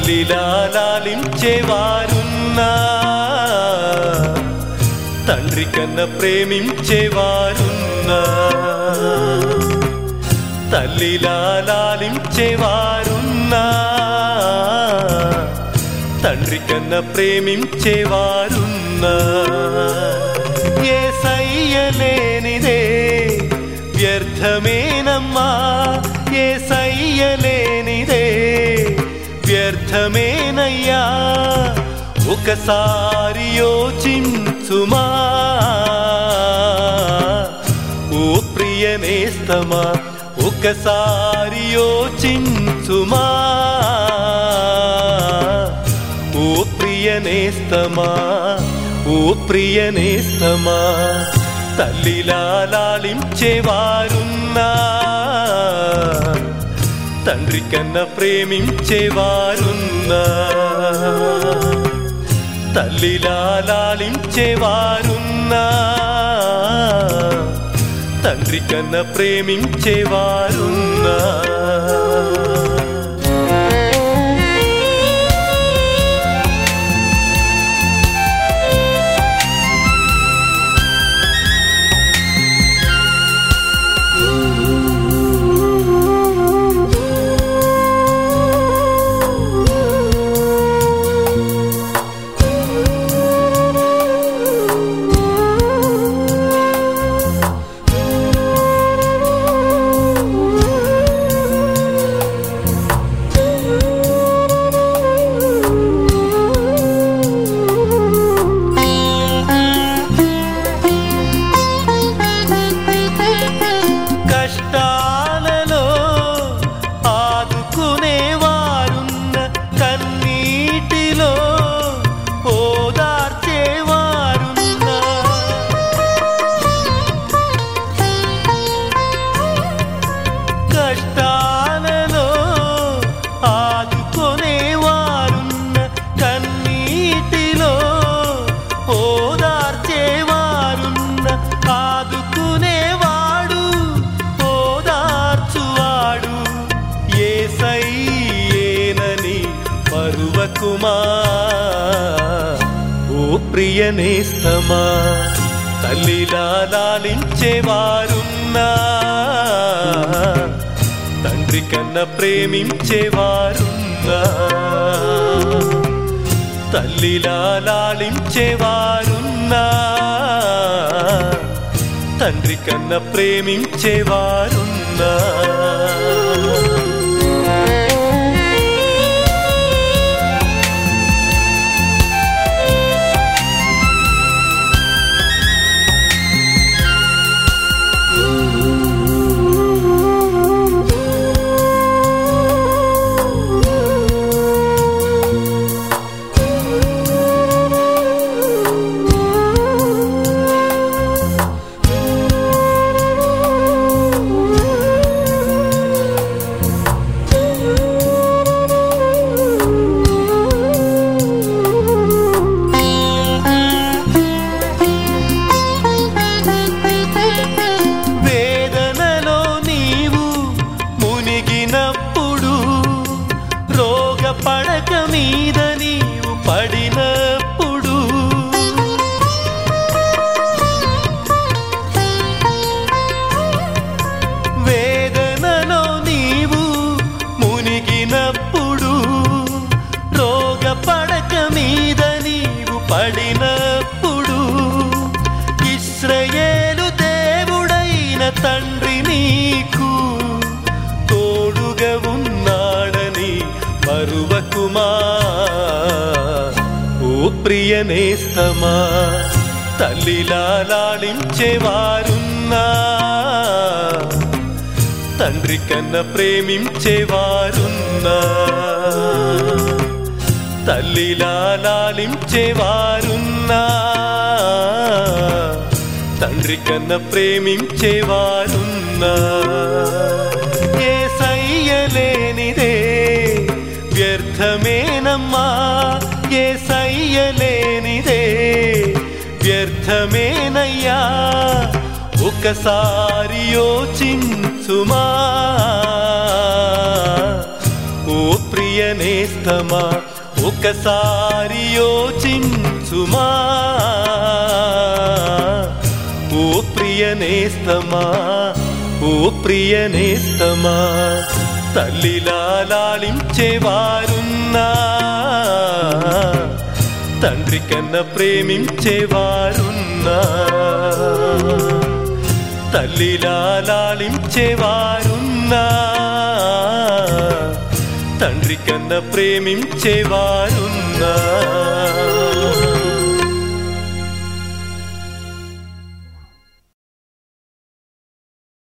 తల్లిలా లాలించేవారున్నా తండ్రి కన్న ప్రేమించేవారున్నా తల్లిలా లాలించేవారున్నా తండ్రి కన్న ప్రేమించేవారున్నా ఏ సయ్యలేనిదే వ్యర్థమేనమ్మా ఏ సయ్యలేనిదే వ్యర్థమేనయ్యా ఒకసారి యోచించుమా ఓ ప్రియనేస్తమా ఒకసారి యోచించుమా ఓ ప్రియనేస్తమా ఓ ప్రియనేస్తమా తల్లిలా లాలించేవారున్నా తండ్రి కన్న ప్రేమించేవారున్నా తల్లిలా లాలించేవారున్నా తండ్రి కన్న ప్రేమించేవారున్నా కష్టాలలో ఆదుకునేవారున్న కన్నీటిలో ఓదార్చేవారున్న కష్టాలలో ఆదుకునేవారున్న కన్నీటిలో ఓదార్చేవారున్న ఆదుకునేవాడు ఓదార్చువాడు ఏసయ్యేనని పరువకుమా ఓ ప్రియనేస్తమా తల్లిలా లాలించేవారున్నా తండ్రి కన్న ప్రేమించేవారున్నా తల్లిలా లాలించేవారున్నా తండ్రి కన్న ప్రేమించేవారున్నా వేదనలో నీవు మునిగినప్పుడు రోగ పడక మీద నీవు పడినప్పుడు వేదనలో నీవు మునిగినప్పుడు రోగ పడక మీద నీవు పడినప్పుడు ఇస్రయేలు దేవుడైన తండ్రి నీకు తోడుగా ఉన్నాడని మరువకుమా ఓ ప్రియనేస్తమా తల్లిలా లాలించేవారున్నా తండ్రి కన్న ప్రేమించేవారున్నా తల్లిలా లాలించేవారున్నా తండ్రి కన్న ప్రేమించేవారున్నా ఏ సయ్యలేనిదే వ్యర్థమేనమ్మా ఏ సయ్యలేనిదే వ్యర్థమేనయ్యా ఒకసారి యోచించుమా ఓ ప్రియ నేస్తమా ఒకసారి యోచించుమా ఓ ప్రియ నేస్తమా ఓ ప్రియ నేస్తమా తల్లిలా లాలించేవారున్నా తండ్రి కన్నా ప్రేమించేవారున్నా తల్లిలా లాలించేవారున్నా తండ్రి కన్నా ప్రేమించేవారున్నా